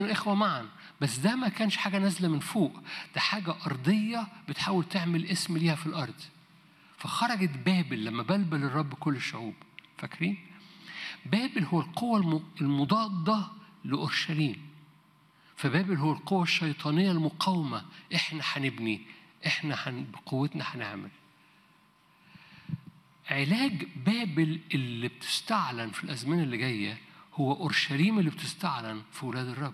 الإخوة معا بس ده ما كانش حاجة نازلة من فوق ده حاجة أرضية بتحاول تعمل اسم ليها في الأرض فخرجت بابل لما بلبل الرب كل الشعوب فاكرين؟ بابل هو القوة المضادة لأورشليم فبابل هو القوة الشيطانية المقاومة احنا هنبني احنا هن... بقوتنا هنعمل علاج بابل اللي بتستعلن في الأزمنة اللي جاية هو أورشليم اللي بتستعلن في ولاد الرب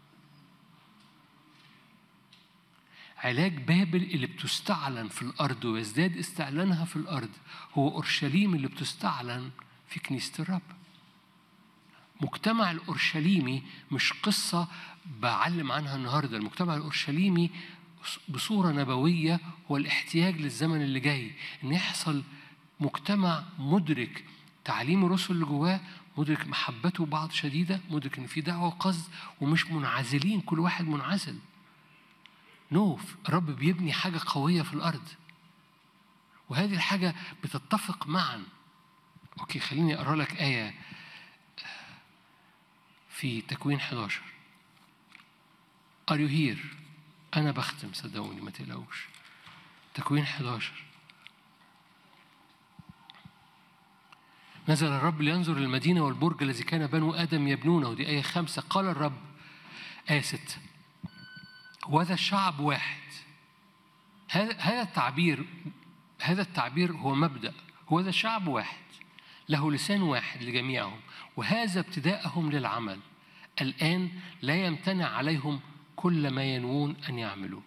علاج بابل اللي بتستعلن في الأرض ويزداد استعلانها في الأرض هو أورشليم اللي بتستعلن في كنيسة الرب مجتمع الأورشليمي مش قصة بعلم عنها النهاردة المجتمع الأورشليمي بصورة نبوية هو الاحتياج للزمن اللي جاي إن يحصل مجتمع مدرك تعليم الرسل اللي جواه مدرك محبته بعض شديدة مدرك إن في دعوة وقصد ومش منعزلين كل واحد منعزل نوف الرب بيبني حاجة قوية في الأرض وهذه الحاجة بتتفق معا أوكي خليني أقرأ لك آية في تكوين 11 Are you here؟ أنا بختم صدقوني ما تقلقوش تكوين 11 نزل الرب لينظر المدينة والبرج الذي كان بنو آدم يبنونه دي آية خمسة قال الرب آية ستة وهذا الشعب واحد هذا هذا التعبير هذا التعبير هو مبدأ هو هذا الشعب واحد له لسان واحد لجميعهم وهذا ابتداءهم للعمل الآن لا يمتنع عليهم كل ما ينوون أن يعملوا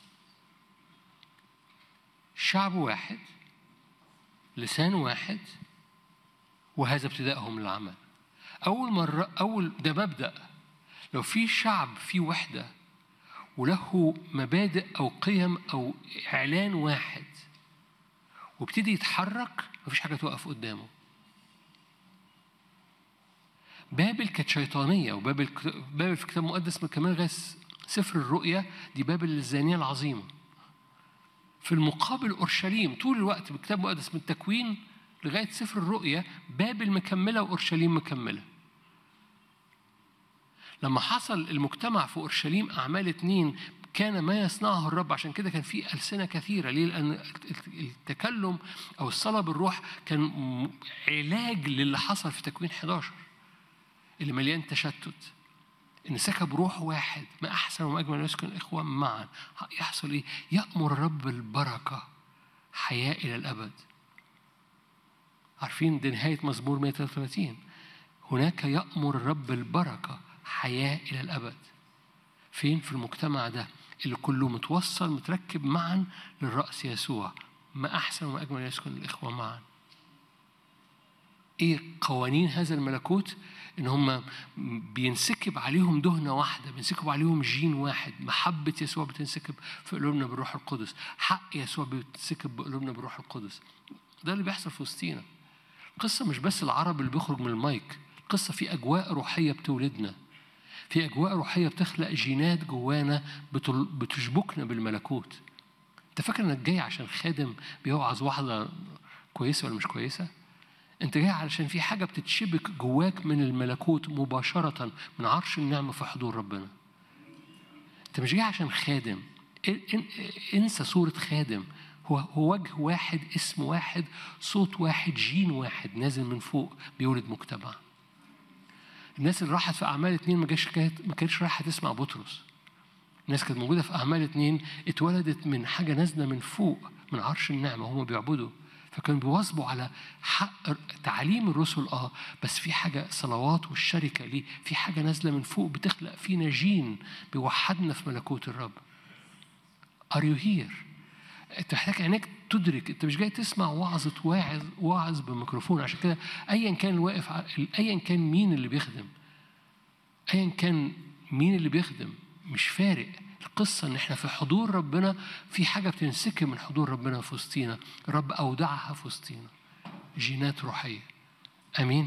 شعب واحد لسان واحد وهذا ابتداءهم للعمل أول مرة أول ده مبدأ لو في شعب في وحدة وله مبادئ أو قيم أو إعلان واحد وابتدي يتحرك مفيش حاجة توقف قدامه بابل كانت شيطانية وبابل بابل في الكتاب المقدس كمان لغاية سفر الرؤيا دي بابل الزانية العظيمة في المقابل أورشليم طول الوقت بالكتاب المقدس من التكوين لغاية سفر الرؤيا بابل مكملة وأورشليم مكملة لما حصل المجتمع في أورشليم أعمال اتنين كان ما يصنعه الرب عشان كده كان في ألسنة كثيرة ليه؟ لأن التكلم أو الصلاة بالروح كان علاج للي حصل في تكوين 11 اللي مليان تشتت ان سكب روح واحد ما احسن وما اجمل يسكن الاخوه معا يحصل ايه يامر الرب البركه حياه الى الابد عارفين دي نهايه مزمور 133 هناك يامر الرب البركه حياه الى الابد فين في المجتمع ده اللي كله متوصل متركب معا للراس يسوع ما احسن وما اجمل يسكن الاخوه معا ايه قوانين هذا الملكوت ان هم بينسكب عليهم دهنه واحده بينسكب عليهم جين واحد محبه يسوع بتنسكب في قلوبنا بالروح القدس حق يسوع بيتسكب بقلوبنا بالروح القدس ده اللي بيحصل في وسطينا القصه مش بس العرب اللي بيخرج من المايك القصه في اجواء روحيه بتولدنا في اجواء روحيه بتخلق جينات جوانا بتشبكنا بالملكوت انت فاكر انك جاي عشان خادم بيوعظ واحده كويسه ولا مش كويسه انت جاي علشان في حاجه بتتشبك جواك من الملكوت مباشره من عرش النعمه في حضور ربنا انت مش جاي عشان خادم انسى صوره خادم هو هو وجه واحد اسم واحد صوت واحد جين واحد نازل من فوق بيولد مجتمع الناس اللي راحت في اعمال اتنين ما جاش ما كانتش رايحه تسمع بطرس الناس كانت موجوده في اعمال اتنين اتولدت من حاجه نازله من فوق من عرش النعمه هم بيعبدوا فكانوا بيواظبوا على حق تعليم الرسل اه بس في حاجه صلوات والشركه ليه في حاجه نازله من فوق بتخلق فينا جين بيوحدنا في ملكوت الرب ار يو هير انت محتاج عينيك تدرك انت مش جاي تسمع وعظه واعظ واعظ بميكروفون عشان كده ايا كان واقف ايا كان مين اللي بيخدم ايا كان مين اللي بيخدم مش فارق القصة إن إحنا في حضور ربنا في حاجة بتنسكب من حضور ربنا في وسطينا، الرب أودعها في وسطينا. جينات روحية. أمين؟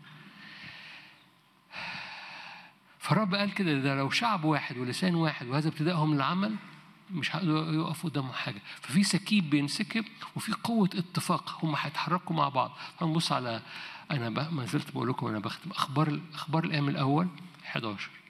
فالرب قال كده ده لو شعب واحد ولسان واحد وهذا ابتدائهم للعمل مش هيقدروا يقفوا قدامهم حاجة، ففي سكيب بينسكب وفي قوة اتفاق هم هيتحركوا مع بعض. هنبص على أنا ما زلت بقول لكم أنا بختم أخبار أخبار الأيام الأول 11